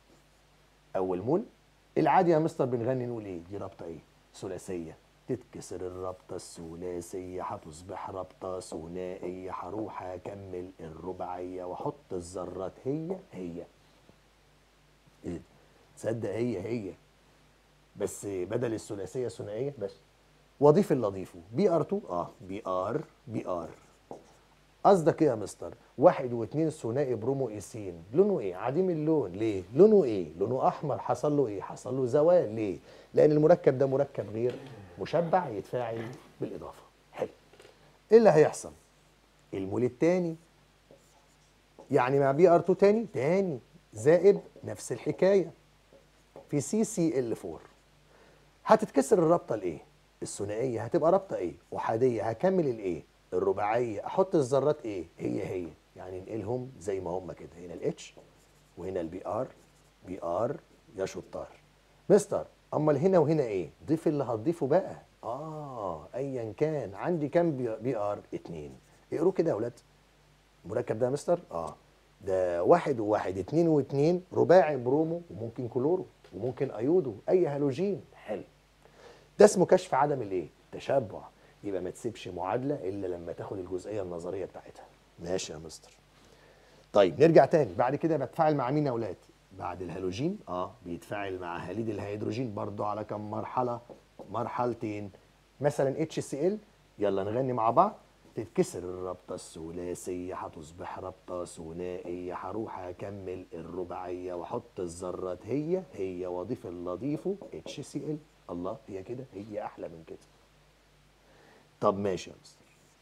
اول مول العادي يا مستر بنغني نقول ايه دي رابطه ايه ثلاثيه تتكسر الرابطه الثلاثيه هتصبح رابطه ثنائيه هروح اكمل الرباعيه واحط الذرات هي هي ايه تصدق هي هي بس بدل الثلاثيه ثنائيه بس واضيف اللي اضيفه بي ار 2 اه بي ار بي ار قصدك ايه يا مستر؟ واحد واثنين ثنائي برومو ايسين لونه ايه؟ عديم اللون ليه؟ لونه ايه؟ لونه احمر حصل له ايه؟ حصل له زوال ليه؟ لان المركب ده مركب غير مشبع يتفاعل بالاضافه حلو ايه اللي هيحصل؟ المول الثاني يعني مع بي ار 2 تاني تاني زائد نفس الحكايه في سي سي ال 4 هتتكسر الرابطه الايه؟ الثنائيه هتبقى رابطه ايه؟ احاديه هكمل الايه؟ الرباعيه احط الذرات ايه هي هي يعني ننقلهم زي ما هم كده هنا الاتش وهنا البي ار بي ار يا شطار مستر امال هنا وهنا ايه ضيف اللي هتضيفه بقى اه ايا كان عندي كام بي, بي ار اتنين اقروا كده يا اولاد المركب ده يا مستر اه ده واحد وواحد اتنين واتنين رباعي برومو وممكن كلورو وممكن ايودو اي هالوجين حلو ده اسمه كشف عدم الايه التشبع يبقى ما تسيبش معادله الا لما تاخد الجزئيه النظريه بتاعتها ماشي يا مستر طيب نرجع تاني بعد كده بتفاعل مع مين يا اولاد بعد الهالوجين اه بيتفاعل مع هاليد الهيدروجين برضو على كم مرحله مرحلتين مثلا اتش سي ال يلا نغني مع بعض تتكسر الرابطه الثلاثيه هتصبح رابطه ثنائيه هروح اكمل الرباعيه واحط الذرات هي هي واضيف اللي اضيفه اتش سي ال الله هي كده هي احلى من كده طب ماشي يا مستر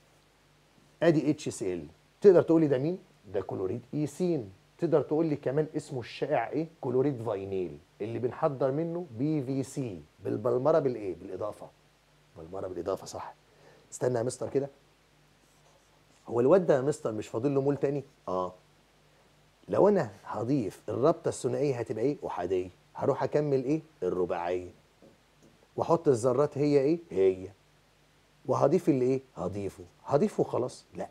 ادي اتش سي ال تقدر تقول لي ده مين ده كلوريد ايسين تقدر تقول لي كمان اسمه الشائع ايه كلوريد فاينيل اللي بنحضر منه بي في سي بالبلمره بالايه بالاضافه بلمره بالاضافه صح استنى يا مستر كده هو الواد ده يا مستر مش فاضل له مول تاني اه لو انا هضيف الرابطه الثنائيه هتبقى ايه احاديه هروح اكمل ايه الرباعيه واحط الذرات هي ايه هي وهضيف اللي ايه هضيفه هضيفه خلاص لا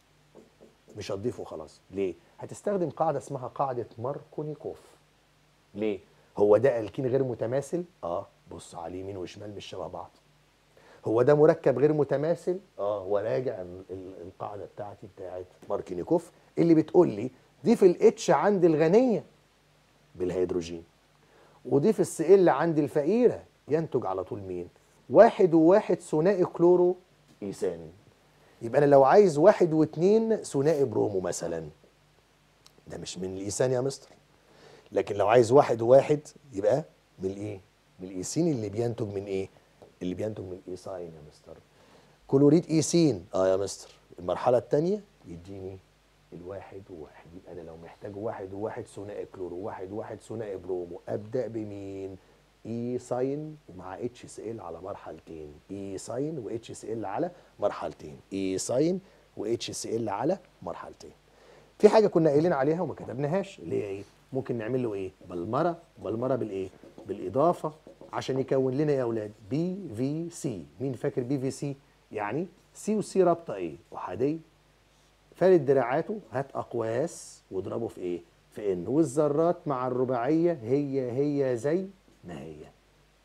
مش هتضيفه خلاص ليه هتستخدم قاعده اسمها قاعده ماركونيكوف ليه هو ده الكين غير متماثل اه بص على يمين وشمال مش شبه بعض هو ده مركب غير متماثل اه وراجع ال- ال- القاعده بتاعتي بتاعت ماركينيكوف اللي بتقول لي ضيف الاتش عند الغنيه بالهيدروجين وضيف السي ال عند الفقيره ينتج على طول مين واحد وواحد ثنائي كلورو ايثان يبقى انا لو عايز واحد واثنين ثنائي برومو مثلا ده مش من الايثان يا مستر لكن لو عايز واحد وواحد يبقى من الايه من الايثين اللي بينتج من ايه اللي بينتج من الايثاين يا مستر كلوريد ايثين اه يا مستر المرحله الثانيه يديني الواحد وواحد يبقى انا لو محتاج واحد وواحد ثنائي كلورو واحد وواحد ثنائي برومو ابدا بمين اي ساين ومع اتش سي ال على مرحلتين اي ساين واتش سي ال على مرحلتين اي ساين واتش سي ال على مرحلتين في حاجه كنا قايلين عليها وما كتبناهاش اللي هي ايه ممكن نعمل له ايه بلمره بلمره بالايه بالاضافه عشان يكون لنا يا اولاد بي في سي مين فاكر بي في سي يعني سي وسي رابطه ايه احاديه فارد دراعاته هات اقواس واضربه في ايه في ان والذرات مع الرباعيه هي هي زي ما هي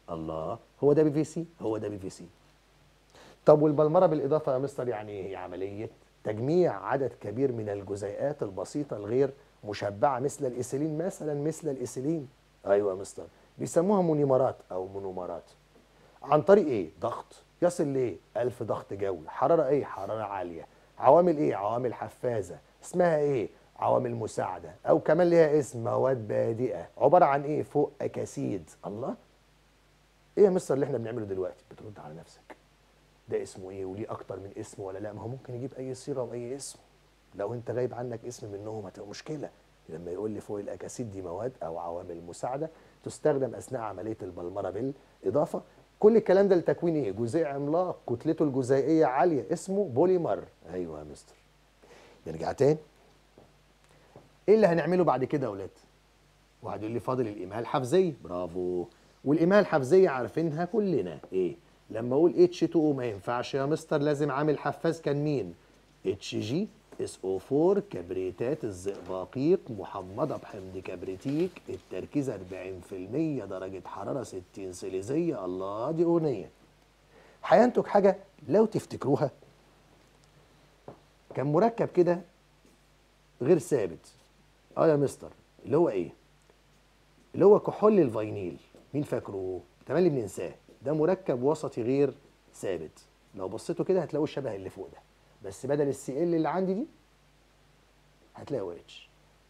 الله هو ده بي في سي هو ده بي في سي طب والبلمره بالاضافه يا مستر يعني ايه هي عمليه تجميع عدد كبير من الجزيئات البسيطه الغير مشبعه مثل الايثيلين مثلا مثل الايثيلين ايوه يا مستر بيسموها مونيمرات او مونومرات عن طريق ايه ضغط يصل لايه 1000 ضغط جوي حراره ايه حراره عاليه عوامل ايه عوامل حفازه اسمها ايه عوامل مساعده او كمان ليها اسم مواد بادئه عباره عن ايه فوق اكاسيد الله ايه يا مستر اللي احنا بنعمله دلوقتي بترد على نفسك ده اسمه ايه وليه اكتر من اسم ولا لا ما هو ممكن يجيب اي صيغه واي اسم لو انت غايب عنك اسم منهم هتبقى مشكله لما يقول لي فوق الاكاسيد دي مواد او عوامل مساعده تستخدم اثناء عمليه البلمره بالاضافه كل الكلام ده لتكوين ايه جزيء عملاق كتلته الجزيئيه عاليه اسمه بوليمر ايوه يا مستر نرجع تاني ايه اللي هنعمله بعد كده يا اولاد واحد يقول لي فاضل الايماء الحفزيه برافو والايماء الحفزيه عارفينها كلنا ايه لما اقول اتش 2 ما ينفعش يا مستر لازم عامل حفاز كان مين اتش جي اس او 4 كبريتات الزئباقيق محمضه بحمض كبريتيك التركيز 40% درجه حراره 60 سيليزيه الله دي اغنيه هينتج حاجه لو تفتكروها كان مركب كده غير ثابت اه يا مستر اللي هو ايه اللي هو كحول الفينيل مين فاكره تملي بننساه ده مركب وسطي غير ثابت لو بصيتوا كده هتلاقوا شبه اللي فوق ده بس بدل السي ال اللي عندي دي هتلاقوا اتش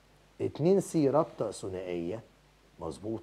2 سي رابطه ثنائيه مظبوط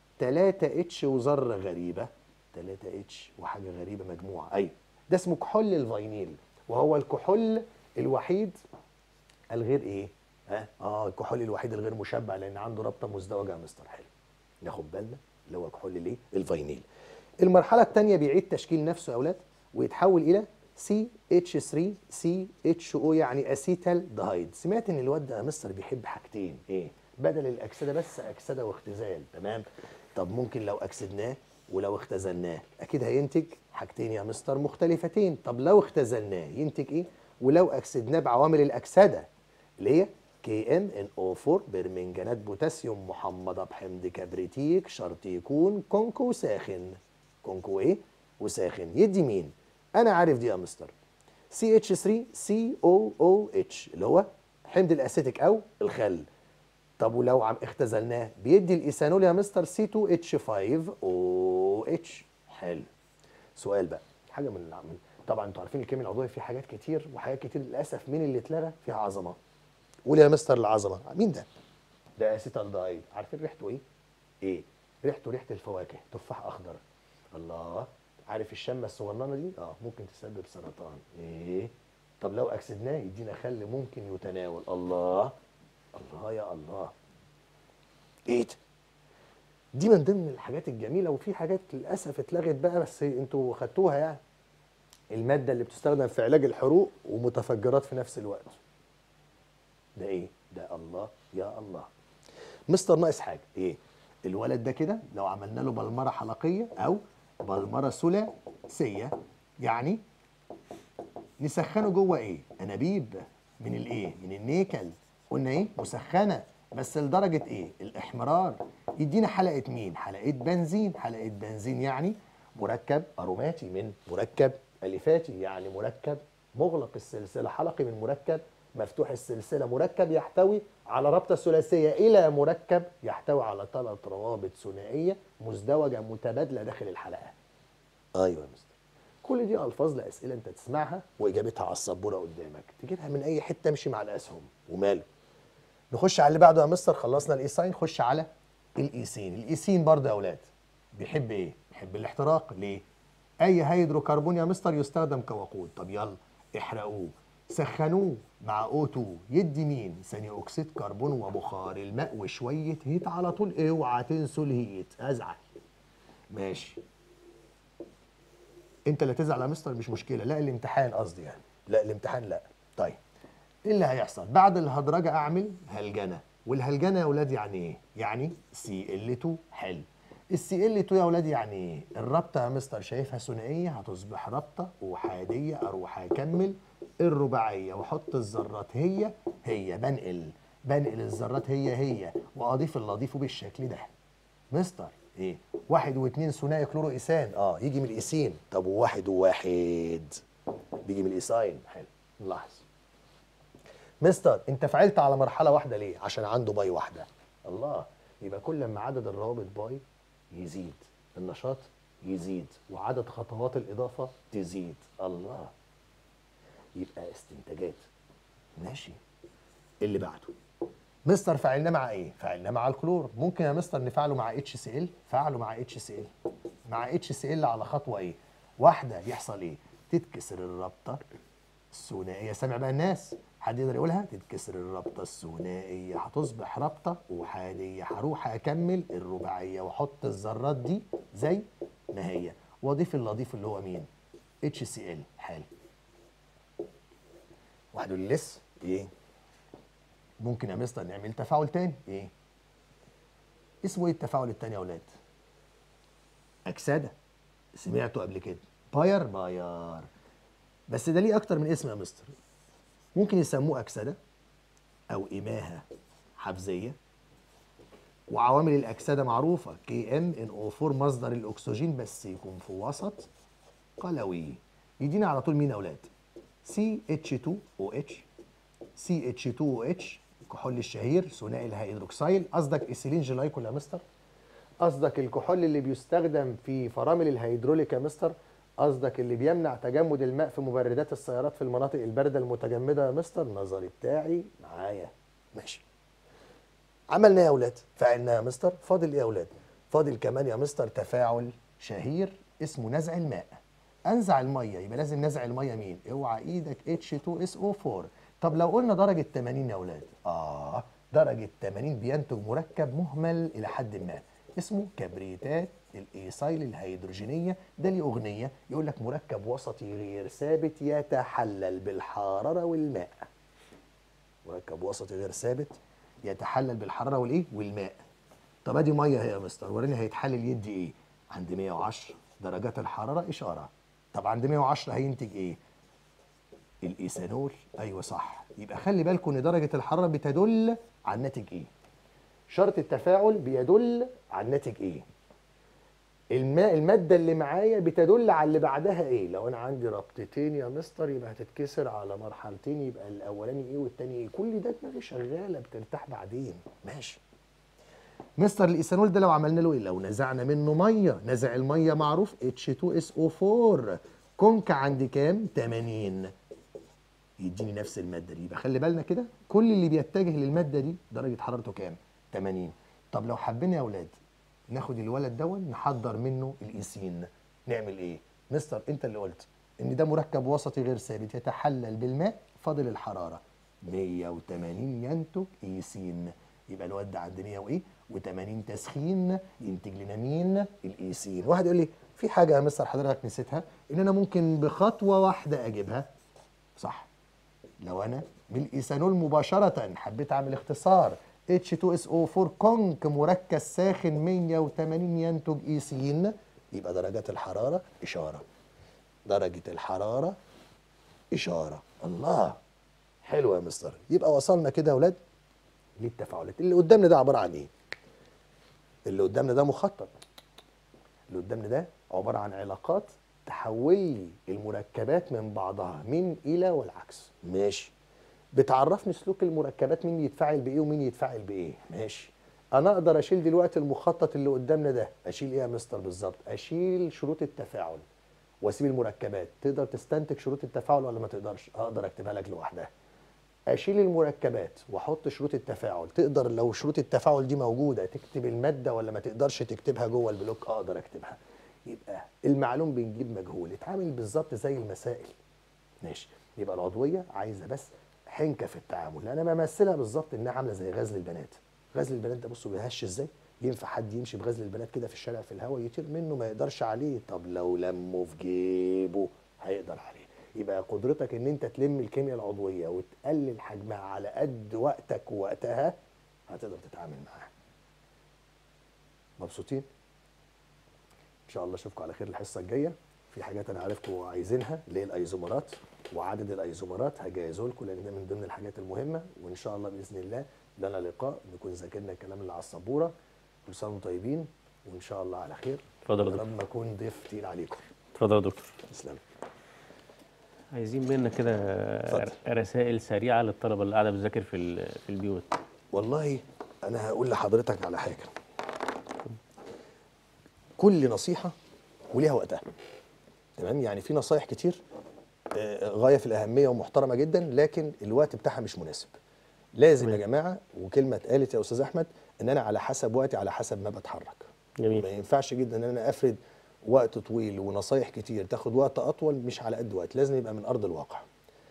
3 اتش وذره غريبه 3 اتش وحاجه غريبه مجموعه ايوه ده اسمه كحول الفينيل وهو الكحول الوحيد الغير ايه ها اه الكحول الوحيد الغير مشبع لان عنده رابطه مزدوجه يا مستر حلو ناخد بالنا اللي هو كحول الايه الفينيل المرحله الثانيه بيعيد تشكيل نفسه يا اولاد ويتحول الى سي اتش 3 سي اتش او يعني اسيتال دهايد سمعت ان الواد ده يا مستر بيحب حاجتين ايه بدل الاكسده بس اكسده واختزال تمام طب ممكن لو اكسدناه ولو اختزلناه اكيد هينتج حاجتين يا مستر مختلفتين طب لو اختزلناه ينتج ايه ولو اكسدناه بعوامل الاكسده اللي هي كي ام ان او 4 برمنجانات بوتاسيوم محمضه بحمض كبريتيك شرط يكون كونكو ساخن كونكو ايه وساخن يدي مين انا عارف دي يا مستر سي اتش 3 سي او او اتش اللي هو حمض الاسيتيك او الخل طب ولو عم اختزلناه بيدي الايثانول يا مستر سي 2 اتش 5 او اتش حلو سؤال بقى حاجه من من طبعا انتوا عارفين الكيمياء العضويه في حاجات كتير وحاجات كتير للاسف مين اللي اتلغى فيها عظمه قول يا مستر العظمه مين ده ده اسيتالدهايد عارفين ريحته ايه ايه ريحته ريحه الفواكه تفاح اخضر الله عارف الشمه الصغننه دي اه ممكن تسبب سرطان ايه طب لو اكسدناه يدينا خل ممكن يتناول الله الله يا الله ايه ده دي من ضمن الحاجات الجميله وفي حاجات للاسف اتلغت بقى بس انتوا خدتوها يعني الماده اللي بتستخدم في علاج الحروق ومتفجرات في نفس الوقت ده ايه ده الله يا الله مستر ناقص حاجه ايه الولد ده كده لو عملنا له بلمره حلقيه او بلمره ثلاثيه يعني نسخنه جوه ايه انابيب من الايه من النيكل قلنا ايه مسخنه بس لدرجه ايه الاحمرار يدينا حلقه مين حلقه بنزين حلقه بنزين يعني مركب اروماتي من مركب اليفاتي يعني مركب مغلق السلسله حلقي من مركب مفتوح السلسله مركب يحتوي على رابطه ثلاثيه الى مركب يحتوي على ثلاث روابط ثنائيه مزدوجه متبادله داخل الحلقه ايوه يا مستر كل دي الفاظ لاسئله انت تسمعها واجابتها على السبوره قدامك تجيبها من اي حته امشي مع الاسهم وماله نخش على اللي بعده يا مستر خلصنا الايساين خش على الايسين الايسين برضه يا اولاد بيحب ايه بيحب الاحتراق ليه اي هيدروكربون يا مستر يستخدم كوقود طب يلا احرقوه سخنوه مع O2 يدي مين؟ ثاني اكسيد كربون وبخار الماء وشويه هيت على طول اوعى تنسوا الهيت ازعل ماشي انت اللي تزعل يا مستر مش مشكله لا الامتحان قصدي يعني لا الامتحان لا طيب ايه اللي هيحصل بعد الهدرجه اعمل هلجنه والهلجنه يا اولاد يعني ايه يعني سي ال 2 حلو السي ال 2 يا اولاد يعني ايه الرابطه يا مستر شايفها ثنائيه هتصبح رابطه احاديه اروح اكمل الرباعيه واحط الذرات هي هي بنقل بنقل الذرات هي هي واضيف اللي اضيفه بالشكل ده مستر ايه واحد واثنين ثنائي كلورو ايثان اه يجي من الايثين طب وواحد وواحد بيجي من الايثاين حلو نلاحظ مستر انت فعلت على مرحله واحده ليه عشان عنده باي واحده الله يبقى كل ما عدد الروابط باي يزيد النشاط يزيد وعدد خطوات الاضافه تزيد الله يبقى استنتاجات ماشي اللي بعده مستر فعلناه مع ايه فعلناه مع الكلور ممكن يا مستر نفعله مع اتش سي ال فعله مع اتش سي ال مع اتش سي ال على خطوه ايه واحده يحصل ايه تتكسر الرابطه الثنائيه سامع بقى الناس حد يقدر يقولها تتكسر الرابطه الثنائيه هتصبح رابطه احاديه هروح اكمل الرباعيه واحط الذرات دي زي ما هي واضيف اللطيف اللي هو مين اتش سي ال حلو واحد يقول لي لسه ايه ممكن يا مستر نعمل تفاعل تاني ايه اسمه ايه التفاعل التاني يا اولاد اكسده سمعته قبل كده باير باير بس ده ليه اكتر من اسم يا مستر ممكن يسموه اكسده او اماهه حفزيه وعوامل الاكسده معروفه كي ان ان او 4 مصدر الاكسجين بس يكون في وسط قلوي يدينا على طول مين يا اولاد سي اتش 2 او اتش سي اتش 2 او اتش الكحول الشهير ثنائي الهيدروكسيل قصدك ايثيلين جلايكول يا مستر قصدك الكحول اللي بيستخدم في فرامل الهيدروليك يا مستر قصدك اللي بيمنع تجمد الماء في مبردات السيارات في المناطق البارده المتجمده يا مستر النظري بتاعي معايا ماشي عملنا ايه يا اولاد فعلنا يا مستر فاضل ايه يا اولاد فاضل كمان يا مستر تفاعل شهير اسمه نزع الماء انزع الميه يبقى لازم نزع الميه مين اوعى ايدك H2SO4 طب لو قلنا درجه 80 يا اولاد اه درجه 80 بينتج مركب مهمل الى حد ما اسمه كبريتات الايصايل الهيدروجينيه ده ليه اغنيه يقول لك مركب وسطي غير ثابت يتحلل بالحراره والماء مركب وسطي غير ثابت يتحلل بالحراره والايه والماء طب ادي ميه اهي يا مستر وريني هيتحلل يدي ايه عند 110 درجات الحراره اشاره طب عند 110 هينتج ايه الايثانول ايوه صح يبقى خلي بالكم ان درجه الحراره بتدل على الناتج ايه شرط التفاعل بيدل على الناتج ايه الماء الماده اللي معايا بتدل على اللي بعدها ايه لو انا عندي ربطتين يا مستر يبقى هتتكسر على مرحلتين يبقى الاولاني ايه والتاني ايه كل ده دماغي شغاله بترتاح بعدين ماشي مستر الايثانول ده لو عملنا له ايه لو نزعنا منه ميه نزع الميه معروف H2SO4 كونك عند كام 80 يديني نفس الماده دي يبقى خلي بالنا كده كل اللي بيتجه للماده دي درجه حرارته كام 80 طب لو حبينا يا اولاد ناخد الولد دون نحضر منه الايثين نعمل ايه مستر انت اللي قلت ان ده مركب وسطي غير ثابت يتحلل بالماء فاضل الحراره 180 ينتج ايثين يبقى الواد ده عند 100 وايه و80 تسخين ينتج لنا مين الايثين واحد يقول لي في حاجه يا مستر حضرتك نسيتها ان انا ممكن بخطوه واحده اجيبها صح لو انا بالايثانول مباشره حبيت اعمل اختصار H2SO4 كونك مركز ساخن 180 ينتج ايثين يبقى درجات الحراره اشاره درجه الحراره اشاره الله حلو يا مستر يبقى وصلنا كده يا اولاد للتفاعلات اللي قدامنا ده عباره عن ايه اللي قدامنا ده مخطط اللي قدامنا ده عباره عن علاقات تحول لي المركبات من بعضها من الى والعكس ماشي بتعرفني سلوك المركبات مين يتفاعل بايه ومين يتفاعل بايه ماشي انا اقدر اشيل دلوقتي المخطط اللي قدامنا ده اشيل ايه يا مستر بالظبط اشيل شروط التفاعل واسيب المركبات تقدر تستنتج شروط التفاعل ولا ما تقدرش اقدر اكتبها لك لوحدها اشيل المركبات واحط شروط التفاعل تقدر لو شروط التفاعل دي موجوده تكتب الماده ولا ما تقدرش تكتبها جوه البلوك اقدر اكتبها يبقى المعلوم بنجيب مجهول اتعامل بالظبط زي المسائل ماشي يبقى العضويه عايزه بس حنكه في التعامل انا بمثلها بالظبط انها عامله زي غزل البنات غزل البنات ده بصوا بيهش ازاي ينفع حد يمشي بغزل البنات كده في الشارع في الهواء يطير منه ما يقدرش عليه طب لو لمه في جيبه هيقدر عليه يبقى قدرتك ان انت تلم الكيمياء العضويه وتقلل حجمها على قد وقتك ووقتها هتقدر تتعامل معاها مبسوطين ان شاء الله اشوفكم على خير الحصه الجايه في حاجات انا عارفكم عايزينها اللي هي الايزومرات وعدد الايزومرات هجهزه لكم لان ده من ضمن الحاجات المهمه وان شاء الله باذن الله لنا لقاء نكون ذاكرنا الكلام اللي على السبوره كل سنه وانتم طيبين وان شاء الله على خير
اتفضل يا
يا
دكتور
رب اكون ضيف تقيل عليكم
اتفضل يا دكتور
تسلم
عايزين منك كده
اتفضل.
رسائل سريعه للطلبه اللي قاعده بتذاكر في ال- في البيوت
والله انا هقول لحضرتك على حاجه كل نصيحه وليها وقتها تمام يعني في نصايح كتير آه، غايه في الاهميه ومحترمه جدا لكن الوقت بتاعها مش مناسب لازم يا جماعه وكلمه اتقالت يا استاذ احمد ان انا على حسب وقتي على حسب ما بتحرك ما
جميل
ينفعش جدا ان انا افرد وقت طويل ونصايح كتير تاخد وقت اطول مش على قد وقت لازم يبقى من ارض الواقع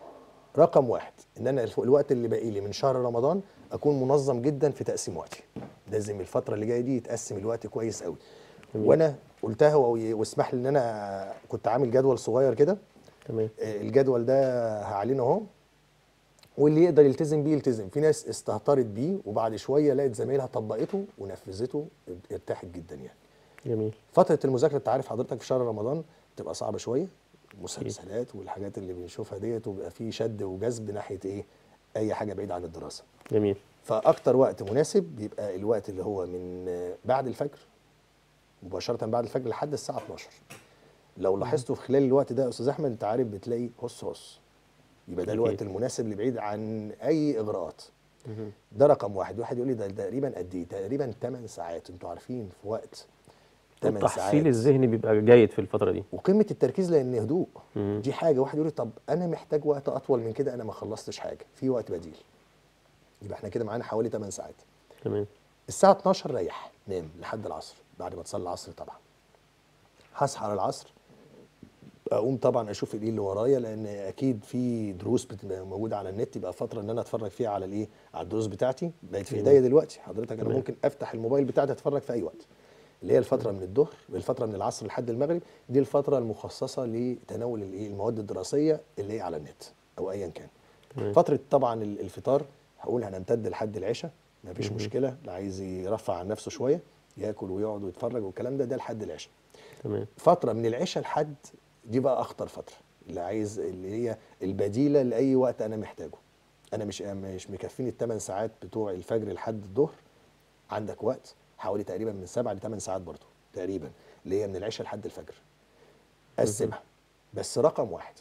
رقم واحد ان انا الف- الوقت اللي باقي لي من شهر رمضان اكون منظم جدا في تقسيم وقتي لازم الفتره اللي جايه دي يتقسم الوقت كويس قوي
جميل.
وانا قلتها و- واسمح لي ان انا كنت عامل جدول صغير كده
تمام
آه، الجدول ده هعلنه اهو واللي يقدر يلتزم بيه يلتزم في ناس استهترت بيه وبعد شويه لقت زمايلها طبقته ونفذته ارتاحت جدا يعني
جميل
فترة المذاكرة انت عارف حضرتك في شهر رمضان بتبقى صعبة شوية مسلسلات والحاجات اللي بنشوفها ديت وبيبقى في شد وجذب ناحية ايه أي حاجة بعيدة عن الدراسة
جميل
فأكتر وقت مناسب بيبقى الوقت اللي هو من آه، بعد الفجر مباشرة بعد الفجر لحد الساعة 12 لو لاحظتوا في خلال الوقت ده يا أستاذ أحمد أنت عارف بتلاقي هص هص يبقى ده
أكيد.
الوقت المناسب اللي بعيد عن أي إغراءات
مهم.
ده رقم واحد واحد يقول لي ده تقريبا قد ايه تقريبا 8 ساعات انتوا عارفين في وقت 8
التحصيل
ساعات
الذهني بيبقى جيد في الفتره دي
وقمه التركيز لان هدوء
مم.
دي حاجه واحد يقول لي طب انا محتاج وقت اطول من كده انا ما خلصتش حاجه في وقت بديل يبقى احنا كده معانا حوالي 8 ساعات
تمام
الساعه 12 ريح نام لحد العصر بعد ما تصلي العصر طبعا هصحى على العصر اقوم طبعا اشوف ايه اللي ورايا لان اكيد في دروس بتبقى موجوده على النت يبقى فتره ان انا اتفرج فيها على الايه على الدروس بتاعتي بقت في ايديا دلوقتي حضرتك انا
تمام.
ممكن افتح الموبايل بتاعتي اتفرج في اي وقت اللي هي الفتره من الظهر الفتره من العصر لحد المغرب دي الفتره المخصصه لتناول الايه المواد الدراسيه اللي هي على النت او ايا كان
تمام.
فتره طبعا ال- الفطار هقول هنمتد لحد العشاء مفيش مشكله اللي عايز يرفع عن نفسه شويه ياكل ويقعد ويتفرج والكلام ده ده لحد العشاء
تمام
فتره من العشاء لحد دي بقى اخطر فتره اللي عايز اللي هي البديله لاي وقت انا محتاجه انا مش مش مكفيني الثمان ساعات بتوع الفجر لحد الظهر عندك وقت حوالي تقريبا من سبع لثمان ساعات برضه تقريبا اللي هي من العشاء لحد الفجر قسمها بس رقم واحد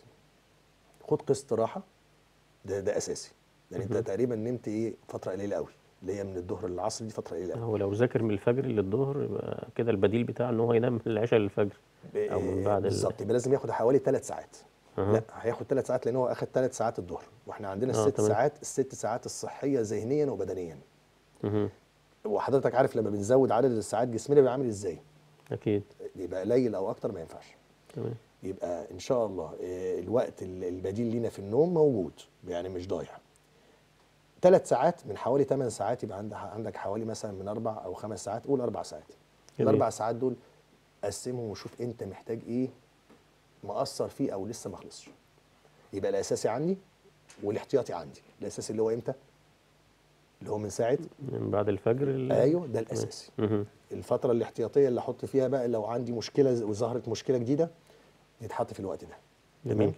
خد قسط راحه ده ده اساسي لان انت تقريبا نمت ايه فتره قليله قوي اللي هي من الظهر للعصر دي فتره قليله قوي
هو لو ذاكر من الفجر للظهر يبقى كده البديل بتاعه ان هو ينام من العشاء للفجر او من بعد ال-
بالظبط يبقى لازم ياخد حوالي ثلاث ساعات
أها.
لا هياخد ثلاث ساعات لان هو اخد ثلاث ساعات الظهر واحنا عندنا
آه،
الست
تمام.
ساعات الست ساعات الصحيه ذهنيا وبدنيا
مهم.
وحضرتك عارف لما بنزود عدد الساعات جسمنا بيبقى عامل ازاي
اكيد
يبقى قليل او اكتر ما ينفعش
تمام
يبقى ان شاء الله آه، الوقت ال- البديل لينا في النوم موجود يعني مش ضايع ثلاث ساعات من حوالي 8 ساعات يبقى عندك عندك حوالي مثلا من اربع او خمس ساعات قول اربع ساعات
جميل.
الاربع ساعات دول قسمهم وشوف انت محتاج ايه مقصر فيه او لسه ما خلصش يبقى الاساسي عندي والاحتياطي عندي الاساسي اللي هو امتى اللي هو من ساعه
من بعد الفجر ال-
ايوه ده الاساسي
مهم.
الفتره الاحتياطيه اللي احط فيها بقى لو عندي مشكله ز- وظهرت مشكله جديده يتحط في الوقت ده
جميل.
تمام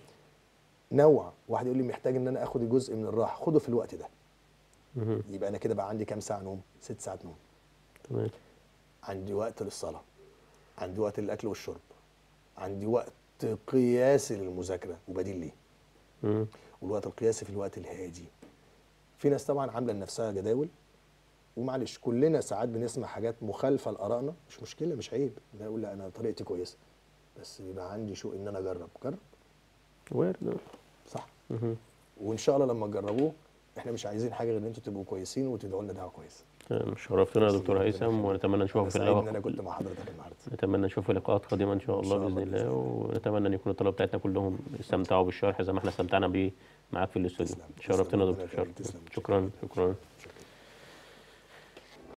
نوع واحد يقول لي محتاج ان انا اخد جزء من الراحه خده في الوقت ده
مهم.
يبقى انا كده بقى عندي كام ساعه نوم ست ساعات نوم
تمام
عندي وقت للصلاه عندي وقت للاكل والشرب عندي وقت قياسي للمذاكره وبديل ليه
مهم.
والوقت القياسي في الوقت الهادي في ناس طبعا عامله لنفسها جداول ومعلش كلنا ساعات بنسمع حاجات مخالفه لارائنا مش مشكله مش عيب انا اقول لا انا طريقتي كويسه بس بيبقى عندي شوق ان انا اجرب جرب
وارد
صح
مهم.
وان شاء الله لما تجربوه احنا مش عايزين حاجه غير ان انتوا تبقوا كويسين وتدعوا لنا دعوه كويسه
تمام. شرفتنا يا دكتور
ربنا
هيثم
يخليك.
ونتمنى
انا
نشوفك في
سعيد ان انا
اللقاء
كنت مع حضرتك النهارده
نتمنى نشوف في لقاءات قادمه ان شاء
إن
الله
شاء
باذن
الله
الله
بإذن
ونتمنى ان يكون الطلبه بتاعتنا كلهم استمتعوا بالشرح زي ما احنا استمتعنا بيه معاك في الاستوديو
تسلم.
شرفتنا يا
تسلم.
دكتور
ربنا يخليك. تسلم.
شكرا شكرا
شكرا